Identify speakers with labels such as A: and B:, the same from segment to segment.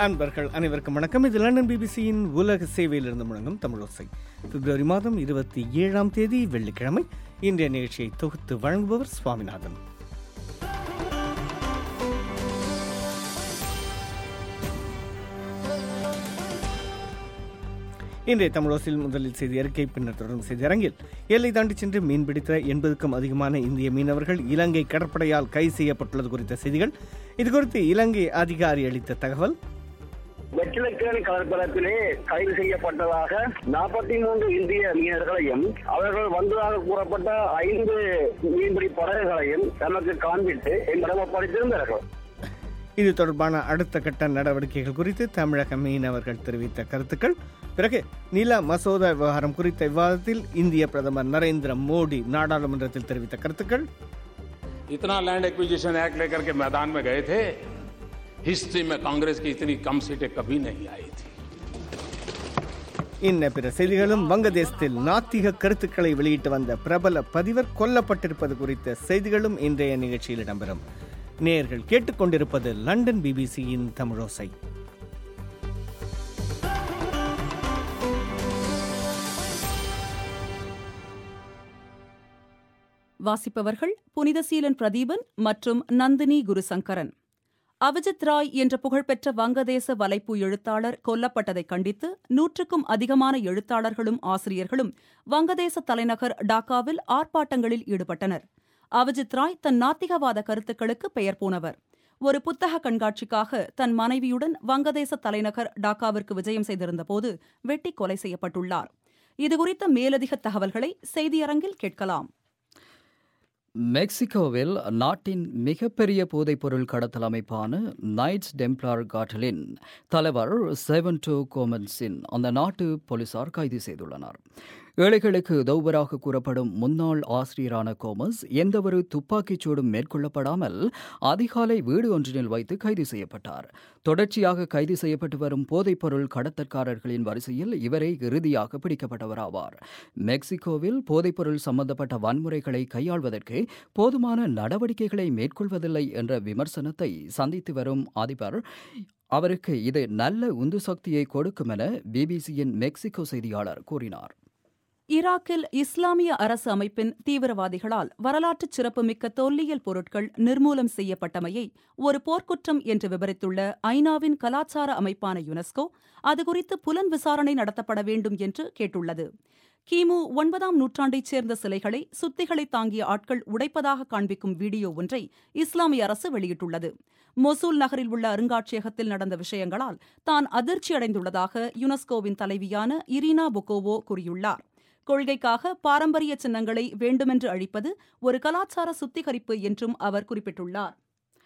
A: அன்பர்கள் அனைவருக்கும் வணக்கம் இது லண்டன் பிபிசியின் உலக சேவையிலிருந்து முழங்கும் தமிழோசை பிப்ரவரி மாதம் இருபத்தி ஏழாம் தேதி வெள்ளிக்கிழமை இன்றைய நிகழ்ச்சியை தொகுத்து வழங்குபவர் சுவாமிநாதன் இன்றைய தமிழோசில் முதலில் செய்தி அறிக்கை பின்னர் தொடரும் செய்தி அரங்கில் எல்லை தாண்டி சென்று மீன்பிடித்த எண்பதுக்கும் அதிகமான இந்திய மீனவர்கள் இலங்கை கடற்படையால் கைது செய்யப்பட்டுள்ளது குறித்த செய்திகள் இதுகுறித்து இலங்கை அதிகாரி அளித்த தகவல்
B: வெற்றிலக்கேணி கடற்பரப்பிலே கைது செய்யப்பட்டதாக நாற்பத்தி மூன்று இந்திய மீனவர்களையும் அவர்கள் வந்ததாக கூறப்பட்ட ஐந்து மீன்பிடி படகுகளையும் தமக்கு காண்பித்து என்னிடம் ஒப்படைத்திருந்தார்கள்
A: இது தொடர்பான அடுத்த கட்ட நடவடிக்கைகள் குறித்து தமிழக மீனவர்கள் தெரிவித்த கருத்துக்கள் பிறகு நில மசோதா விவகாரம் குறித்த விவாதத்தில் இந்திய பிரதமர் நரேந்திர மோடி நாடாளுமன்றத்தில் தெரிவித்த கருத்துக்கள்
C: इतना लैंड एक्विजिशन एक्ट लेकर के मैदान में गए थे हिस्ट्री में कांग्रेस की इतनी कम सीटें कभी नहीं आई थी
A: இன்ன பிற செய்திகளும் வங்கதேசத்தில் நாத்திக கருத்துக்களை வெளியிட்டு வந்த பிரபல பதிவர் கொல்லப்பட்டிருப்பது குறித்த செய்திகளும் இன்றைய நிகழ்ச்சியில் இடம்பெறும் நேயர்கள் கேட்டுக்கொண்டிருப்பது லண்டன் பிபிசியின் தமிழோசை
D: வாசிப்பவர்கள் புனிதசீலன் பிரதீபன் மற்றும் நந்தினி குருசங்கரன் அவிஜித் ராய் என்ற புகழ்பெற்ற வங்கதேச வலைப்பு எழுத்தாளர் கொல்லப்பட்டதை கண்டித்து நூற்றுக்கும் அதிகமான எழுத்தாளர்களும் ஆசிரியர்களும் வங்கதேச தலைநகர் டாக்காவில் ஆர்ப்பாட்டங்களில் ஈடுபட்டனர் அவிஜித் ராய் தன் நாத்திகவாத கருத்துக்களுக்கு பெயர் போனவர் ஒரு புத்தக கண்காட்சிக்காக தன் மனைவியுடன் வங்கதேச தலைநகர் டாக்காவிற்கு விஜயம் செய்திருந்தபோது வெட்டி கொலை செய்யப்பட்டுள்ளார் இதுகுறித்த மேலதிக தகவல்களை செய்தியரங்கில் கேட்கலாம்
E: மெக்சிகோவில் நாட்டின் மிகப்பெரிய போதைப்பொருள் கடத்தல் அமைப்பான நைட்ஸ் டெம்ப்ளார் காட்டலின் தலைவர் செவன் டூ கோமன்ஸின் அந்த நாட்டு போலீசார் கைது செய்துள்ளனர் ஏழைகளுக்கு உதவுவராக கூறப்படும் முன்னாள் ஆசிரியரான கோமஸ் எந்தவொரு துப்பாக்கிச் சூடும் மேற்கொள்ளப்படாமல் அதிகாலை வீடு ஒன்றினில் வைத்து கைது செய்யப்பட்டார் தொடர்ச்சியாக கைது செய்யப்பட்டு வரும் போதைப்பொருள் கடத்தற்காரர்களின் வரிசையில் இவரே இறுதியாக பிடிக்கப்பட்டவராவார் மெக்சிகோவில் போதைப்பொருள் சம்பந்தப்பட்ட வன்முறைகளை கையாள்வதற்கு போதுமான நடவடிக்கைகளை மேற்கொள்வதில்லை என்ற விமர்சனத்தை சந்தித்து வரும் அதிபர் அவருக்கு இது நல்ல உந்து சக்தியை கொடுக்கும் என பிபிசியின் மெக்சிகோ செய்தியாளர் கூறினார்
D: ஈராக்கில் இஸ்லாமிய அரசு அமைப்பின் தீவிரவாதிகளால் வரலாற்றுச் சிறப்புமிக்க தொல்லியல் பொருட்கள் நிர்மூலம் செய்யப்பட்டமையை ஒரு போர்க்குற்றம் என்று விவரித்துள்ள ஐநாவின் கலாச்சார அமைப்பான யுனெஸ்கோ அதுகுறித்து புலன் விசாரணை நடத்தப்பட வேண்டும் என்று கேட்டுள்ளது கிமு ஒன்பதாம் நூற்றாண்டைச் சேர்ந்த சிலைகளை சுத்திகளை தாங்கிய ஆட்கள் உடைப்பதாக காண்பிக்கும் வீடியோ ஒன்றை இஸ்லாமிய அரசு வெளியிட்டுள்ளது மொசூல் நகரில் உள்ள அருங்காட்சியகத்தில் நடந்த விஷயங்களால் தான் அதிர்ச்சியடைந்துள்ளதாக யுனெஸ்கோவின் தலைவியான இரினா பொக்கோவோ கூறியுள்ளார் கொள்கைக்காக பாரம்பரிய சின்னங்களை வேண்டுமென்று அழிப்பது ஒரு கலாச்சார சுத்திகரிப்பு என்றும் அவர் குறிப்பிட்டுள்ளார்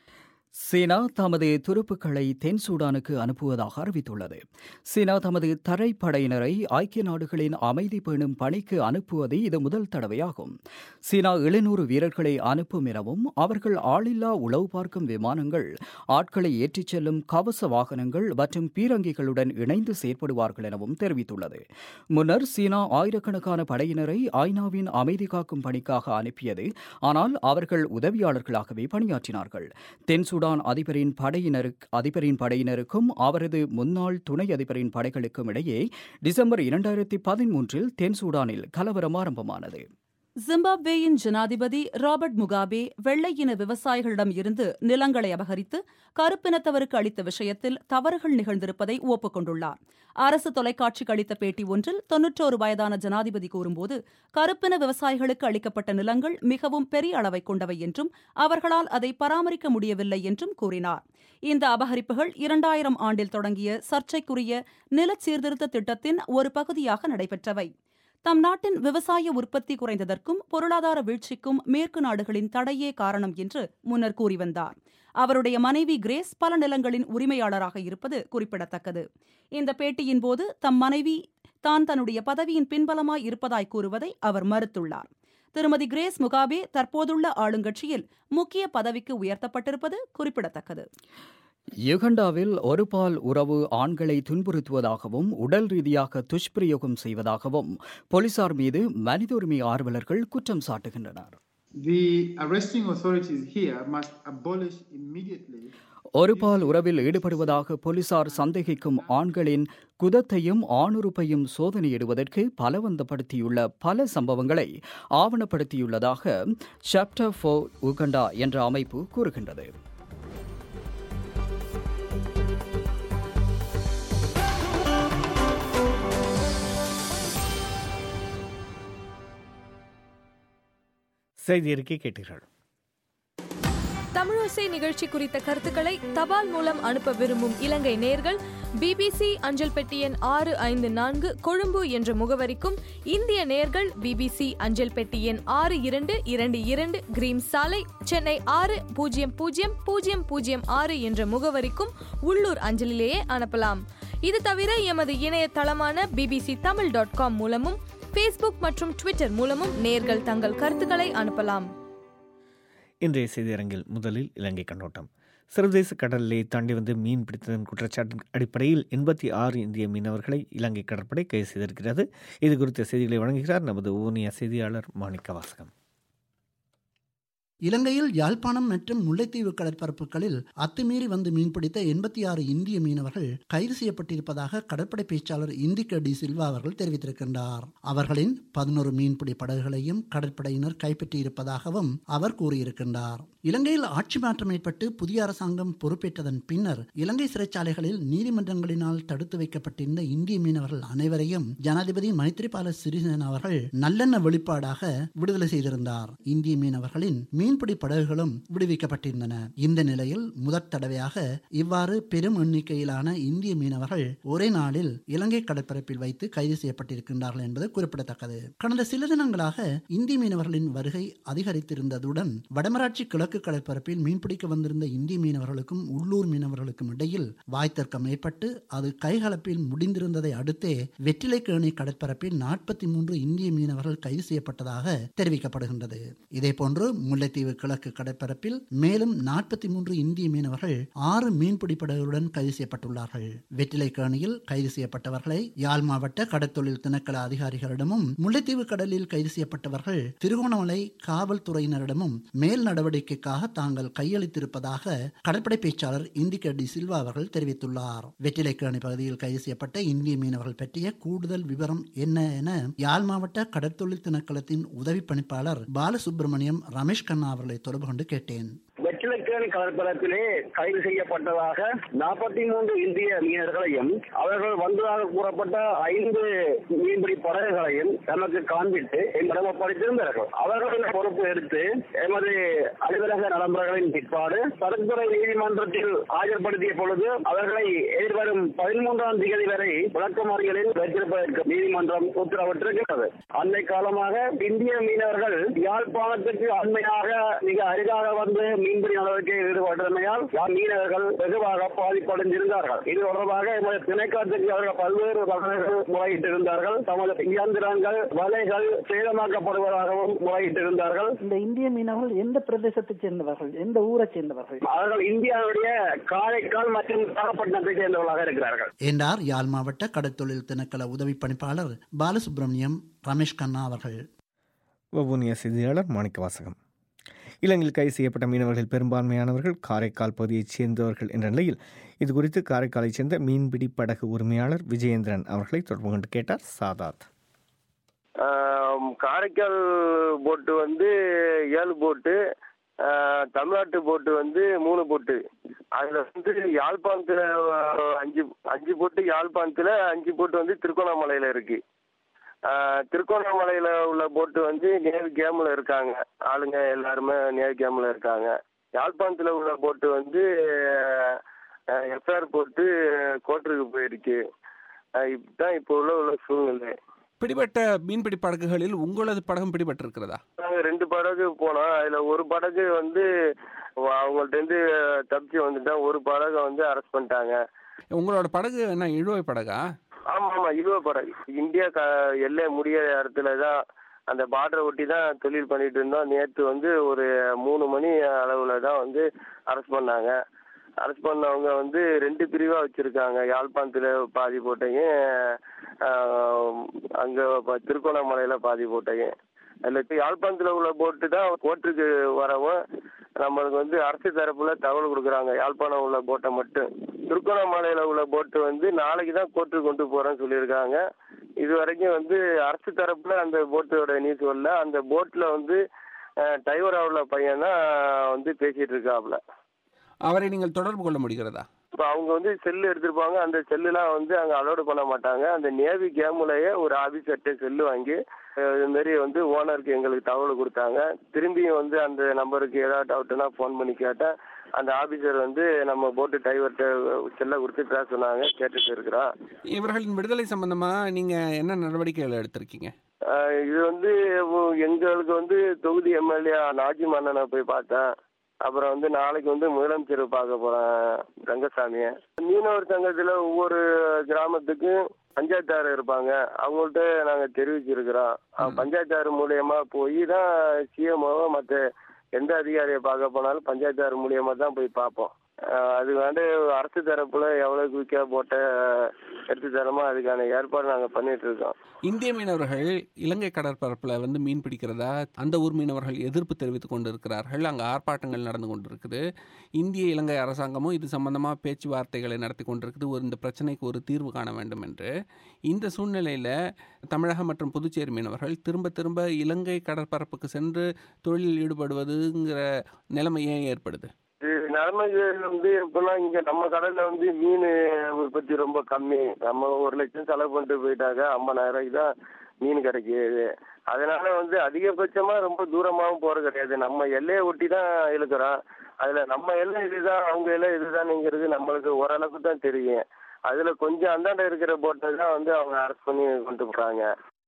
E: சீனா தமது துருப்புக்களை தென் சூடானுக்கு அனுப்புவதாக அறிவித்துள்ளது சீனா தமது தரைப்படையினரை ஐக்கிய நாடுகளின் அமைதி பேணும் பணிக்கு அனுப்புவது இது முதல் தடவையாகும் சீனா எழுநூறு வீரர்களை அனுப்பும் எனவும் அவர்கள் ஆளில்லா உளவு பார்க்கும் விமானங்கள் ஆட்களை ஏற்றிச் செல்லும் கவச வாகனங்கள் மற்றும் பீரங்கிகளுடன் இணைந்து செயற்படுவார்கள் எனவும் தெரிவித்துள்ளது முன்னர் சீனா ஆயிரக்கணக்கான படையினரை ஐநாவின் அமைதி காக்கும் பணிக்காக அனுப்பியது ஆனால் அவர்கள் உதவியாளர்களாகவே பணியாற்றினார்கள் தென் சூடான் அதிபரின் படையினருக்கு அதிபரின் படையினருக்கும் அவரது முன்னாள் துணை அதிபரின் படைகளுக்கும் இடையே டிசம்பர் இரண்டாயிரத்தி பதிமூன்றில் தென் சூடானில் கலவரம் ஆரம்பமானது
D: ஜிம்பாப்வேயின் ஜனாதிபதி ராபர்ட் முகாபே வெள்ளை இன விவசாயிகளிடம் இருந்து நிலங்களை அபகரித்து கருப்பினத்தவருக்கு அளித்த விஷயத்தில் தவறுகள் நிகழ்ந்திருப்பதை ஒப்புக்கொண்டுள்ளார் அரசு தொலைக்காட்சிக்கு அளித்த பேட்டி ஒன்றில் தொன்னூற்றோரு வயதான ஜனாதிபதி கூறும்போது கருப்பின விவசாயிகளுக்கு அளிக்கப்பட்ட நிலங்கள் மிகவும் பெரிய அளவை கொண்டவை என்றும் அவர்களால் அதை பராமரிக்க முடியவில்லை என்றும் கூறினார் இந்த அபகரிப்புகள் இரண்டாயிரம் ஆண்டில் தொடங்கிய சர்ச்சைக்குரிய நில சீர்திருத்த திட்டத்தின் ஒரு பகுதியாக நடைபெற்றவை தம் நாட்டின் விவசாய உற்பத்தி குறைந்ததற்கும் பொருளாதார வீழ்ச்சிக்கும் மேற்கு நாடுகளின் தடையே காரணம் என்று முன்னர் கூறி வந்தார் அவருடைய மனைவி கிரேஸ் பல நிலங்களின் உரிமையாளராக இருப்பது குறிப்பிடத்தக்கது இந்த பேட்டியின் போது தம் மனைவி தான் தன்னுடைய பதவியின் பின்பலமாய் இருப்பதாய் கூறுவதை அவர் மறுத்துள்ளார் திருமதி கிரேஸ் முகாபே தற்போதுள்ள ஆளுங்கட்சியில் முக்கிய பதவிக்கு உயர்த்தப்பட்டிருப்பது குறிப்பிடத்தக்கது
E: யுகண்டாவில் ஒருபால் உறவு ஆண்களை துன்புறுத்துவதாகவும் உடல் ரீதியாக துஷ்பிரயோகம் செய்வதாகவும் போலீசார் மீது மனித உரிமை ஆர்வலர்கள் குற்றம் சாட்டுகின்றனர்
F: The arresting authorities here must abolish immediately
E: ஒருபால் உறவில் ஈடுபடுவதாக போலீசார் சந்தேகிக்கும் ஆண்களின் குதத்தையும் ஆணுறுப்பையும் சோதனையிடுவதற்கு பலவந்தப்படுத்தியுள்ள பல சம்பவங்களை ஆவணப்படுத்தியுள்ளதாக சாப்டர் ஃபோர் உகண்டா என்ற அமைப்பு கூறுகின்றது
A: செய்தி அறிக்கை கேட்டீர்கள்
F: தமிழோசை நிகழ்ச்சி குறித்த கருத்துக்களை தபால் மூலம் அனுப்ப விரும்பும் இலங்கை நேர்கள் பிபிசி அஞ்சல் பெட்டி எண் ஆறு ஐந்து நான்கு கொழும்பு என்ற முகவரிக்கும் இந்திய நேர்கள் பிபிசி அஞ்சல் பெட்டி எண் ஆறு இரண்டு இரண்டு இரண்டு கிரீம் சாலை சென்னை ஆறு பூஜ்ஜியம் பூஜ்ஜியம் பூஜ்ஜியம் பூஜ்ஜியம் ஆறு என்ற முகவரிக்கும் உள்ளூர் அஞ்சலிலேயே அனுப்பலாம் இது தவிர எமது இணையதளமான பிபிசி தமிழ் டாட் காம் மூலமும் ஃபேஸ்புக் மற்றும் ட்விட்டர் மூலமும் நேர்கள் தங்கள் கருத்துக்களை அனுப்பலாம்
A: இன்றைய செய்தியரங்கில் முதலில் இலங்கை கண்ணோட்டம் சர்வதேச கடலிலே தாண்டி வந்து மீன் பிடித்ததன் குற்றச்சாட்டின் அடிப்படையில் எண்பத்தி ஆறு இந்திய மீனவர்களை இலங்கை கடற்படை கைது செய்திருக்கிறது இது குறித்த செய்திகளை வழங்குகிறார் நமது ஊனிய செய்தியாளர் மாணிக்க வாசகம்
G: இலங்கையில் யாழ்ப்பாணம் மற்றும் முல்லைத்தீவு கடற்பரப்புகளில் அத்துமீறி வந்து மீன்பிடித்த எண்பத்தி ஆறு இந்திய மீனவர்கள் கைது செய்யப்பட்டிருப்பதாக கடற்படை பேச்சாளர் இந்திக டி சில்வா அவர்கள் தெரிவித்திருக்கின்றார் அவர்களின் பதினோரு மீன்பிடி படகுகளையும் கடற்படையினர் கைப்பற்றியிருப்பதாகவும் அவர் கூறியிருக்கின்றார் இலங்கையில் ஆட்சி மாற்றம் ஏற்பட்டு புதிய அரசாங்கம் பொறுப்பேற்றதன் பின்னர் இலங்கை சிறைச்சாலைகளில் நீதிமன்றங்களினால் தடுத்து வைக்கப்பட்டிருந்த இந்திய மீனவர்கள் அனைவரையும் ஜனாதிபதி மைத்ரிபால சிறிசேன அவர்கள் நல்லெண்ண வெளிப்பாடாக விடுதலை செய்திருந்தார் இந்திய மீனவர்களின் மீன்பிடி படகுகளும் விடுவிக்கப்பட்டிருந்தன இந்த நிலையில் முதற் தடவையாக இவ்வாறு பெரும் எண்ணிக்கையிலான இந்திய மீனவர்கள் ஒரே நாளில் இலங்கை கடற்பரப்பில் வைத்து கைது செய்யப்பட்டிருக்கின்றார்கள் என்பது குறிப்பிடத்தக்கது கடந்த சில தினங்களாக இந்திய மீனவர்களின் வருகை அதிகரித்திருந்ததுடன் வடமராட்சி கிழக்கு கடற்பரப்பில் மீன்பிடிக்க வந்திருந்த இந்திய மீனவர்களுக்கும் உள்ளூர் மீனவர்களுக்கும் இடையில் வாய்த்தர்க்கம் ஏற்பட்டு அது கைகலப்பில் முடிந்திருந்ததை அடுத்தே வெற்றிலைக்கேணி கடற்பரப்பில் நாற்பத்தி மூன்று இந்திய மீனவர்கள் கைது செய்யப்பட்டதாக தெரிவிக்கப்படுகின்றது இதேபோன்று முல்லைத்தீவு கிழக்கு கடற்பரப்பில் மேலும் நாற்பத்தி மூன்று இந்திய மீனவர்கள் ஆறு மீன்பிடி படகுகளுடன் கைது செய்யப்பட்டுள்ளார்கள் வெற்றிலைக்கேணியில் கைது செய்யப்பட்டவர்களை யாழ் மாவட்ட கடற்தொழில் திணைக்கள அதிகாரிகளிடமும் முல்லைத்தீவு கடலில் கைது செய்யப்பட்டவர்கள் திருகோணமலை காவல்துறையினரிடமும் மேல் நடவடிக்கைக்காக தாங்கள் கையளித்திருப்பதாக கடற்படை பேச்சாளர் இந்திக டி சில்வா அவர்கள் தெரிவித்துள்ளார் வெற்றிலைக்கேணி பகுதியில் கைது செய்யப்பட்ட இந்திய மீனவர்கள் பற்றிய கூடுதல் விவரம் என்ன என யாழ் மாவட்ட கடற்தொழில் திணைக்களத்தின் உதவி பணிப்பாளர் பாலசுப்பிரமணியம் ரமேஷ் கண்ணா அவர்களை தொடர்பு கொண்டு கேட்டேன்
B: வெற்றிலக்கேணி கடற்பரப்பிலே கைது செய்யப்பட்டதாக நாற்பத்தி மூன்று இந்திய மீனவர்களையும் அவர்கள் வந்ததாக கூறப்பட்ட ஐந்து மீன்பிடி படகுகளையும் நமக்கு காண்பித்து எங்களிடம் ஒப்படைத்திருந்தார்கள் அவர்களின் பொறுப்பு எடுத்து எமது அலுவலக நடைமுறைகளின் பிற்பாடு சரக்குத்துறை நீதிமன்றத்தில் ஆஜர்படுத்திய பொழுது அவர்களை எதிர்வரும் பதிமூன்றாம் தேதி வரை விளக்கமறியலில் வைத்திருப்பதற்கு நீதிமன்றம் உத்தரவிட்டிருக்கிறது அன்னை காலமாக இந்திய மீனவர்கள் யாழ்ப்பாணத்துக்கு அண்மையாக மிக அருகாக வந்து மீன்பிடி நடவடிக்கையில் ஈடுபட்டமையால் மீனவர்கள் வெகுவாக பாதிப்படைந்திருந்தார்கள் இது தொடர்பாக எமது திணைக்காட்டுக்கு அவர்கள் பல்வேறு வகைகள் முறையிட்டிருந்தார்கள் தமது இயந்திரங்கள் வலைகள் சேதமாக்கப்படுவதாகவும் முறையிட்டிருந்தார்கள்
H: இந்த இந்திய மீனவர்கள் எந்த பிரதேசத்தைச் சேர்ந்தவர்கள் எந்த ஊரை சேர்ந்தவர்கள்
B: அவர்கள் இந்தியாவுடைய காரைக்கால் மற்றும் நாகப்பட்டினத்தை சேர்ந்தவர்களாக இருக்கிறார்கள்
G: என்றார் யாழ் மாவட்ட கடற்தொழில் திணைக்கள உதவி பணிப்பாளர் பாலசுப்ரமணியம் ரமேஷ் கண்ணா அவர்கள்
A: வவுனியா செய்தியாளர் மாணிக்க வாசகம் இலங்கையில் கைது செய்யப்பட்ட மீனவர்கள் பெரும்பான்மையானவர்கள் காரைக்கால் பகுதியைச் சேர்ந்தவர்கள் என்ற நிலையில் இது குறித்து காரைக்காலைச் சேர்ந்த மீன்பிடி படகு உரிமையாளர் விஜயேந்திரன் அவர்களை தொடர்பு கொண்டு கேட்டார் சாதாத்
I: காரைக்கால் போட்டு வந்து ஏழு போட்டு தமிழ்நாட்டு போட்டு வந்து மூணு போட்டு அதில் வந்து யாழ்ப்பாணத்தில் அஞ்சு அஞ்சு போட்டு யாழ்ப்பாணத்தில் அஞ்சு போட்டு வந்து திருக்கோணாமலையில் இருக்கு திருக்கோணாமலையில் உள்ள போட்டு வந்து நேவி கேமில் இருக்காங்க ஆளுங்க எல்லாருமே நேவி கேமில் இருக்காங்க யாழ்ப்பாணத்தில் உள்ள போட்டு வந்து எஃப்ஆர் போட்டு கோட்டருக்கு போயிருக்கு இதுதான் இப்போ உள்ள உள்ள சூழ்நிலை
J: பிடிபட்ட மீன்பிடி படகுகளில் உங்களது படகும் பிடிபட்டிருக்கிறதா
I: நாங்கள் ரெண்டு படகு போனோம் அதில் ஒரு படகு வந்து அவங்கள்ட்டேருந்து தப்பிச்சு வந்துட்டோம் ஒரு படகை வந்து அரெஸ்ட் பண்ணிட்டாங்க
J: உங்களோட படகு என்ன இழுவை படகா
I: ஆமாம் ஆமாம் இழுவை படகு இந்தியா க எல்லை முடிய இடத்துல தான் அந்த பார்டரை ஒட்டி தான் தொழில் பண்ணிட்டு இருந்தோம் நேற்று வந்து ஒரு மூணு மணி அளவில் தான் வந்து அரெஸ்ட் பண்ணாங்க அரெஸ்ட் பண்ணவங்க வந்து ரெண்டு பிரிவாக வச்சுருக்காங்க யாழ்ப்பாணத்தில் பாதி போட்டையும் அங்கே திருக்கோணமலையில் பாதி போட்டையும் அதில் யாழ்ப்பாணத்தில் உள்ள போட்டு தான் கோர்ட்டுக்கு வரவும் நம்மளுக்கு வந்து அரசு தரப்புல தகவல் கொடுக்குறாங்க யாழ்ப்பாணம் உள்ள போட்டை மட்டும் திருக்கோணமலையில் உள்ள போட்டு வந்து நாளைக்கு தான் கோர்ட்டுக்கு கொண்டு போகிறேன்னு சொல்லியிருக்காங்க இது வரைக்கும் வந்து அரசு தரப்புல அந்த போட்டோட நியூஸ் வரல அந்த போட்டில் வந்து டிரைவரா உள்ள பையன் தான் வந்து பேசிட்டு இருக்காப்ல
J: அவரை நீங்கள் தொடர்பு கொள்ள முடிகிறதா
I: இப்போ அவங்க வந்து செல்லு எடுத்திருப்பாங்க அந்த செல்லுலாம் வந்து அங்கே அலோடு பண்ண மாட்டாங்க அந்த நேவி கேமுலையே ஒரு ஆஃபீஸர்கிட்ட செல்லு வாங்கி அஹ், இது மாதிரி வந்து ஓனருக்கு எங்களுக்கு தகவல் கொடுத்தாங்க திரும்பியும் வந்து அந்த நம்பருக்கு ஏதாவது டவுட்னா ஃபோன் பண்ணி கேட்டேன் அந்த ஆஃபீஸர் வந்து நம்ம போட்டு டிரைவர்கிட்ட செல்லை கொடுத்து பேச சொன்னாங்க கேட்டுட்டு இருக்கிறோம்
J: இவர்களின் விடுதலை சம்பந்தமா நீங்க என்ன நடவடிக்கைகள் எடுத்திருக்கீங்க
I: ஆஹ் இது வந்து உ- எங்களுக்கு வந்து தொகுதி எம்எல்ஏ நாஜி மன்னனை போய் பார்த்தேன் அப்புறம் வந்து நாளைக்கு வந்து முதலமைச்சர் பார்க்க போறேன் ரங்கசாமியை மீனவர் சங்கத்துல ஒவ்வொரு கிராமத்துக்கும் பஞ்சாயத்தார் இருப்பாங்க அவங்கள்ட்ட நாங்க தெரிவிச்சிருக்கிறோம் அஹ் பஞ்சாயத்தார் மூலியமா போய் தான் சிஎம்ஓவை மற்ற எந்த அதிகாரியை பார்க்க போனாலும் பஞ்சாயத்தார் மூலியமா தான் போய் பார்ப்போம் அஹ் அது வந்து அரசு தரப்புல எவ்வளவு குயிக்கா போட்ட எடுத்து தரமோ அதுக்கான ஏற்பாடு நாங்க பண்ணிட்டு இருக்கோம்
J: இந்திய மீனவர்கள் இலங்கை கடற்பரப்பில் வந்து மீன் பிடிக்கிறதா அந்த ஊர் மீனவர்கள் எதிர்ப்பு தெரிவித்துக் கொண்டிருக்கிறார்கள் அங்கே ஆர்ப்பாட்டங்கள் நடந்து கொண்டிருக்குது இந்திய இலங்கை அரசாங்கமும் இது சம்பந்தமாக பேச்சுவார்த்தைகளை நடத்தி கொண்டிருக்குது ஒரு இந்த பிரச்சனைக்கு ஒரு தீர்வு காண வேண்டும் என்று இந்த சூழ்நிலையில் தமிழகம் மற்றும் புதுச்சேரி மீனவர்கள் திரும்ப திரும்ப இலங்கை கடற்பரப்புக்கு சென்று தொழிலில் ஈடுபடுவதுங்கிற நிலைமை ஏன் ஏற்படுது
I: இது நிலைமைக்கு வந்து எப்படின்னா இங்க நம்ம கடல்ல வந்து மீன் உற்பத்தி ரொம்ப கம்மி நம்ம ஒரு லட்சம் செலவு பண்ணிட்டு போயிட்டாக்க ஐம்பதாயிரம் ரூபாய்க்கு தான் மீன் கிடைக்கிது அதனால வந்து அதிகபட்சமா ரொம்ப தூரமாவும் போறது கிடையாது நம்ம எல்லையை ஒட்டி தான் இழுக்கிறோம் அதுல நம்ம எல்லை இதுதான் அவங்க எல்லை இதுதான்ங்கிறது நம்மளுக்கு ஓரளவுக்கு தான் தெரியும் அதுல கொஞ்சம் அந்தாண்ட இருக்கிற போட்டை தான் வந்து அவங்க அரெஸ்ட் பண்ணி கொண்டு போறாங்க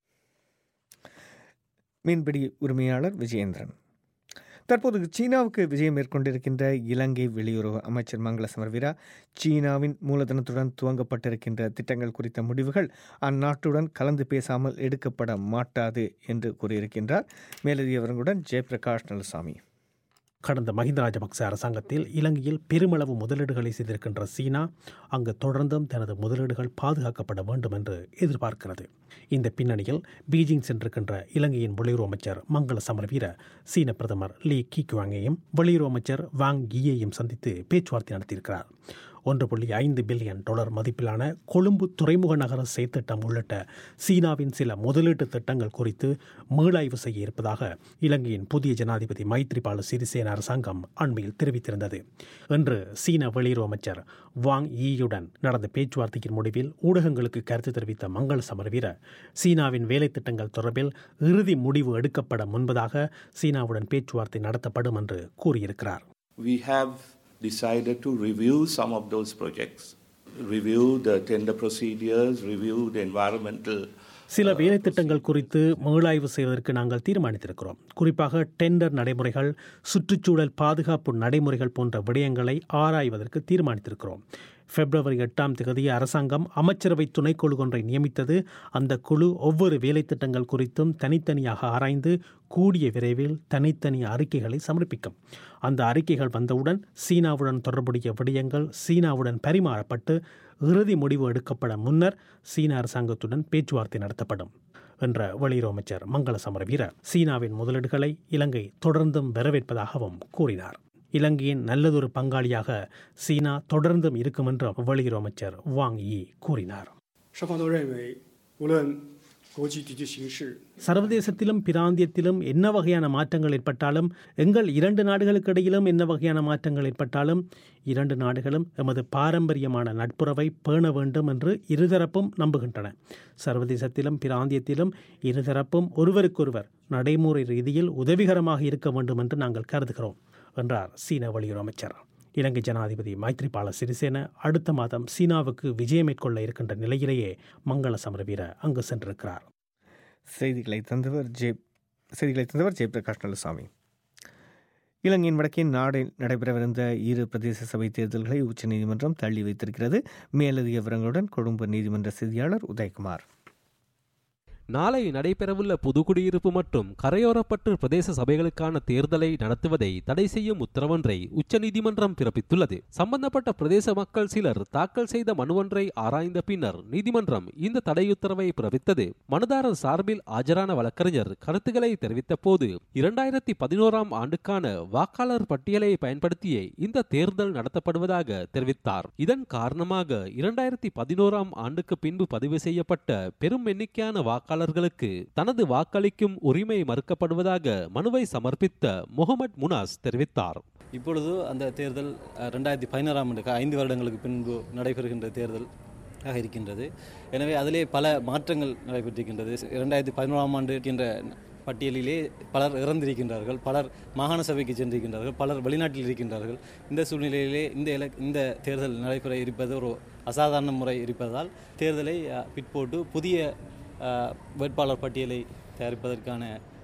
A: மீன்பிடி உரிமையாளர் விஜயேந்திரன் தற்போது சீனாவுக்கு விஜயம் மேற்கொண்டிருக்கின்ற இலங்கை வெளியுறவு அமைச்சர் மங்கள சமர்வீரா சீனாவின் மூலதனத்துடன் துவங்கப்பட்டிருக்கின்ற திட்டங்கள் குறித்த முடிவுகள் அந்நாட்டுடன் கலந்து பேசாமல் எடுக்கப்பட மாட்டாது என்று கூறியிருக்கின்றார் மேலதிக விவரங்களுடன் ஜெயபிரகாஷ் நலசாமி
K: கடந்த மஹிந்த ராஜபக்ச அரசாங்கத்தில் இலங்கையில் பெருமளவு முதலீடுகளை செய்திருக்கின்ற சீனா அங்கு தொடர்ந்தும் தனது முதலீடுகள் பாதுகாக்கப்பட வேண்டும் என்று எதிர்பார்க்கிறது இந்த பின்னணியில் பீஜிங் சென்றிருக்கின்ற இலங்கையின் வெளியுறவு அமைச்சர் மங்கள சமரவீர சீன பிரதமர் லீ கிக்வாங்கையும் வெளியுறவு அமைச்சர் வாங் யீயையும் சந்தித்து பேச்சுவார்த்தை நடத்தியிருக்கிறார் ஒன்று புள்ளி ஐந்து பில்லியன் டாலர் மதிப்பிலான கொழும்பு துறைமுக நகர செயற்திட்டம் உள்ளிட்ட சீனாவின் சில முதலீட்டு திட்டங்கள் குறித்து மீளாய்வு செய்ய இருப்பதாக இலங்கையின் புதிய ஜனாதிபதி மைத்ரிபால சிறிசேன அரசாங்கம் அண்மையில் தெரிவித்திருந்தது இன்று சீன வெளியுறவு அமைச்சர் வாங் ஈயுடன் நடந்த பேச்சுவார்த்தையின் முடிவில் ஊடகங்களுக்கு கருத்து தெரிவித்த மங்கள சமரவீர சீனாவின் வேலை திட்டங்கள் தொடர்பில் இறுதி முடிவு எடுக்கப்பட முன்பதாக சீனாவுடன் பேச்சுவார்த்தை நடத்தப்படும் என்று கூறியிருக்கிறார்
L: we have decided to review some of those projects, review the tender procedures, review the environmental.
K: சில வேலை திட்டங்கள் குறித்து மீளாய்வு செய்வதற்கு நாங்கள் தீர்மானித்திருக்கிறோம் குறிப்பாக டெண்டர் நடைமுறைகள் சுற்றுச்சூழல் பாதுகாப்பு நடைமுறைகள் போன்ற விடயங்களை ஆராய்வதற்கு தீர்மானித்திருக்கிறோம் பிப்ரவரி எட்டாம் தேதி அரசாங்கம் அமைச்சரவை துணைக்குழு ஒன்றை நியமித்தது அந்த குழு ஒவ்வொரு வேலை திட்டங்கள் குறித்தும் தனித்தனியாக ஆராய்ந்து கூடிய விரைவில் தனித்தனி அறிக்கைகளை சமர்ப்பிக்கும் அந்த அறிக்கைகள் வந்தவுடன் சீனாவுடன் தொடர்புடைய விடயங்கள் சீனாவுடன் பரிமாறப்பட்டு இறுதி முடிவு எடுக்கப்பட முன்னர் சீன அரசாங்கத்துடன் பேச்சுவார்த்தை நடத்தப்படும் என்ற வெளியுறவு அமைச்சர் மங்கள சமரவீர சீனாவின் முதலீடுகளை இலங்கை தொடர்ந்தும் வரவேற்பதாகவும் கூறினார் இலங்கையின் நல்லதொரு பங்காளியாக சீனா தொடர்ந்தும் இருக்கும் என்றும் வெளியுறவு அமைச்சர் வாங் யி கூறினார்
M: 双方都认为，无论国际地区形势
K: சர்வதேசத்திலும் பிராந்தியத்திலும் என்ன வகையான மாற்றங்கள் ஏற்பட்டாலும் எங்கள் இரண்டு நாடுகளுக்கு இடையிலும் என்ன வகையான மாற்றங்கள் ஏற்பட்டாலும் இரண்டு நாடுகளும் எமது பாரம்பரியமான நட்புறவை பேண வேண்டும் என்று இருதரப்பும் நம்புகின்றன சர்வதேசத்திலும் பிராந்தியத்திலும் இருதரப்பும் ஒருவருக்கொருவர் நடைமுறை ரீதியில் உதவிகரமாக இருக்க வேண்டும் என்று நாங்கள் கருதுகிறோம் என்றார் சீன வெளியுறவு அமைச்சர் இலங்கை ஜனாதிபதி மைத்ரிபால சிறிசேன அடுத்த மாதம் சீனாவுக்கு விஜயம் மேற்கொள்ள இருக்கின்ற நிலையிலேயே மங்கள சமரவீர அங்கு சென்றிருக்கிறார்
A: செய்திகளை தந்தவர் ஜெய் செய்திகளை தந்தவர் ஜெயபிரகாஷ் நலசாமி இலங்கையின் வடக்கே நாடில் நடைபெறவிருந்த இரு பிரதேச சபை தேர்தல்களை உச்சநீதிமன்றம் தள்ளி வைத்திருக்கிறது மேலதிக விவரங்களுடன் கொழும்பு நீதிமன்ற செய்தியாளர் உதயகுமார்
N: நாளை நடைபெறவுள்ள புதுக்குடியிருப்பு மற்றும் கரையோரப்பற்று பிரதேச சபைகளுக்கான தேர்தலை நடத்துவதை தடை செய்யும் உத்தரவொன்றை உச்சநீதிமன்றம் பிறப்பித்துள்ளது சம்பந்தப்பட்ட பிரதேச மக்கள் சிலர் தாக்கல் செய்த மனுவொன்றை ஆராய்ந்த பின்னர் நீதிமன்றம் இந்த தடையுத்தரவை பிறப்பித்தது மனுதாரர் சார்பில் ஆஜரான வழக்கறிஞர் கருத்துக்களை தெரிவித்த போது இரண்டாயிரத்தி பதினோராம் ஆண்டுக்கான வாக்காளர் பட்டியலை பயன்படுத்தியே இந்த தேர்தல் நடத்தப்படுவதாக தெரிவித்தார் இதன் காரணமாக இரண்டாயிரத்தி பதினோராம் ஆண்டுக்கு பின்பு பதிவு செய்யப்பட்ட பெரும் எண்ணிக்கையான வாக்காளர்களுக்கு தனது வாக்களிக்கும் உரிமை மறுக்கப்படுவதாக மனுவை சமர்ப்பித்த முகமது முனாஸ் தெரிவித்தார்
O: இப்பொழுது அந்த தேர்தல் ரெண்டாயிரத்தி பதினாறாம் ஆண்டு ஐந்து வருடங்களுக்கு பின்பு நடைபெறுகின்ற தேர்தல் ஆக இருக்கின்றது எனவே அதிலே பல மாற்றங்கள் நடைபெற்றிருக்கின்றது இரண்டாயிரத்தி பதினோராம் ஆண்டு இருக்கின்ற பட்டியலிலே பலர் இறந்திருக்கின்றார்கள் பலர் மாகாண சபைக்கு சென்றிருக்கின்றார்கள் பலர் வெளிநாட்டில் இருக்கின்றார்கள் இந்த சூழ்நிலையிலே இந்த இல இந்த தேர்தல் நடைபெற இருப்பது ஒரு அசாதாரண முறை இருப்பதால் தேர்தலை பிற்போட்டு புதிய வேட்பாளர் பட்டியலை தயாரிப்பதற்கான